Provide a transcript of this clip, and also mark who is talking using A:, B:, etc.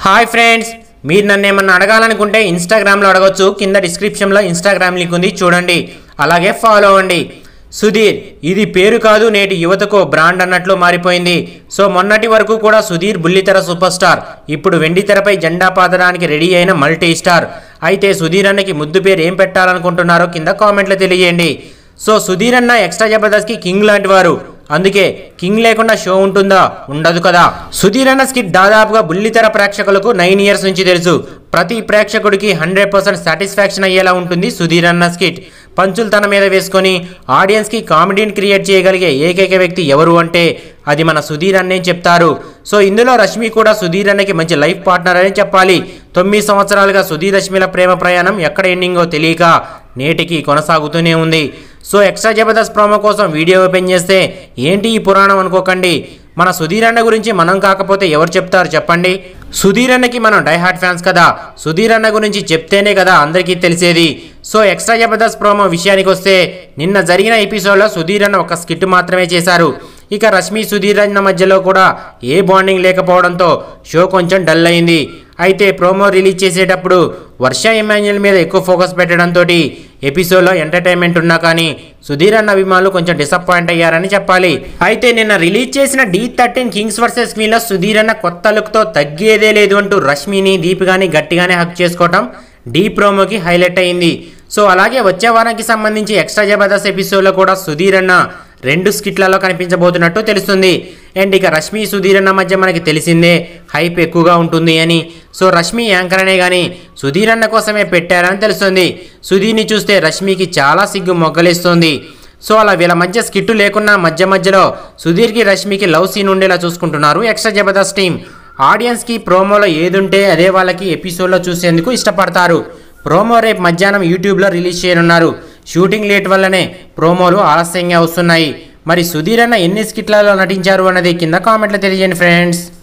A: hi friends మీరు నన్ను ఏమన్నా అడగాలనుకుంటే ఇన్స్టాగ్రామ్లో అడగొచ్చు కింద డిస్క్రిప్షన్లో ఇన్స్టాగ్రామ్ లింక్ ఉంది చూడండి అలాగే ఫాలో అవ్వండి సుధీర్ ఇది పేరు కాదు నేటి యువతకు బ్రాండ్ అన్నట్లు మారిపోయింది సో మొన్నటి వరకు కూడా సుధీర్ బుల్లితెర సూపర్ స్టార్ ఇప్పుడు వెండితెరపై జెండా పాతడానికి రెడీ అయిన మల్టీ స్టార్ అయితే సుధీర్ అన్నకి ముద్దు పేరు ఏం పెట్టాలనుకుంటున్నారో కింద కామెంట్లో తెలియజేయండి సో సుధీర్ అన్న ఎక్స్ట్రా జబర్దస్త్కి కింగ్ లాంటి వారు అందుకే కింగ్ లేకుండా షో ఉంటుందా ఉండదు కదా సుధీర్ అన్న స్కిట్ దాదాపుగా బుల్లితెర ప్రేక్షకులకు నైన్ ఇయర్స్ నుంచి తెలుసు ప్రతి ప్రేక్షకుడికి హండ్రెడ్ పర్సెంట్ సాటిస్ఫాక్షన్ అయ్యేలా ఉంటుంది సుధీర్ అన్న స్కిట్ పంచులు తన మీద వేసుకొని ఆడియన్స్కి కామెడీని క్రియేట్ చేయగలిగే ఏకైక వ్యక్తి ఎవరు అంటే అది మన సుధీర్ అన్నే చెప్తారు సో ఇందులో రష్మి కూడా సుధీర్ అన్నకి మంచి లైఫ్ పార్ట్నర్ అని చెప్పాలి తొమ్మిది సంవత్సరాలుగా సుధీర్ రష్మిల ప్రేమ ప్రయాణం ఎక్కడ ఎండింగో తెలియక నేటికి కొనసాగుతూనే ఉంది సో ఎక్స్ట్రా జబర్దస్త్ ప్రోమో కోసం వీడియో ఓపెన్ చేస్తే ఏంటి ఈ పురాణం అనుకోకండి మన సుధీర్ అన్న గురించి మనం కాకపోతే ఎవరు చెప్తారు చెప్పండి సుధీర్ అన్నకి మనం డైహార్ట్ ఫ్యాన్స్ కదా సుధీర్ అన్న గురించి చెప్తేనే కదా అందరికీ తెలిసేది సో ఎక్స్ట్రా జబర్దస్త్ ప్రోమో విషయానికి వస్తే నిన్న జరిగిన ఎపిసోడ్లో సుధీర్ అన్న ఒక స్కిట్ మాత్రమే చేశారు ఇక రష్మి సుధీర్ అన్న మధ్యలో కూడా ఏ బాండింగ్ లేకపోవడంతో షో కొంచెం డల్ అయింది అయితే ప్రోమో రిలీజ్ చేసేటప్పుడు వర్ష ఇమాన్యుల్ మీద ఎక్కువ ఫోకస్ పెట్టడంతో ఎపిసోడ్లో ఎంటర్టైన్మెంట్ ఉన్నా కానీ సుధీర్ అన్న అభిమానులు కొంచెం డిసప్పాయింట్ అయ్యారని చెప్పాలి అయితే నిన్న రిలీజ్ చేసిన డి థర్టీన్ కింగ్స్ వర్సెస్ క్వీన్లో సుధీర్ అన్న కొత్త లుక్తో తగ్గేదే లేదు అంటూ రష్మిని దీపిగాని గట్టిగానే హక్ చేసుకోవటం డీ ప్రోమోకి హైలైట్ అయింది సో అలాగే వచ్చే వారానికి సంబంధించి ఎక్స్ట్రా జబర్దస్త్ ఎపిసోడ్లో కూడా సుధీర్ అన్న రెండు స్కిట్లలో కనిపించబోతున్నట్టు తెలుస్తుంది అండ్ ఇక రష్మి సుధీర్ అన్న మధ్య మనకి తెలిసిందే హైప్ ఎక్కువగా ఉంటుంది అని సో రష్మి యాంకర్ అనే కానీ సుధీర్ అన్న కోసమే పెట్టారని తెలుస్తుంది సుధీర్ని చూస్తే రష్మికి చాలా సిగ్గు మొగ్గలేస్తుంది సో అలా వీళ్ళ మధ్య స్కిట్టు లేకున్నా మధ్య మధ్యలో సుధీర్కి రష్మికి లవ్ సీన్ ఉండేలా చూసుకుంటున్నారు ఎక్స్ట్రా జబర్దస్త్ టీం ఆడియన్స్కి ప్రోమోలో ఏదుంటే అదే వాళ్ళకి ఎపిసోడ్లో చూసేందుకు ఇష్టపడతారు ప్రోమో రేపు మధ్యాహ్నం యూట్యూబ్లో రిలీజ్ చేయనున్నారు షూటింగ్ లేట్ వల్లనే ప్రోమోలు ఆలస్యంగా వస్తున్నాయి మరి సుధీర్ అన్న ఎన్ని స్కిట్లలో నటించారు అన్నది కింద కామెంట్లో తెలియజేయండి ఫ్రెండ్స్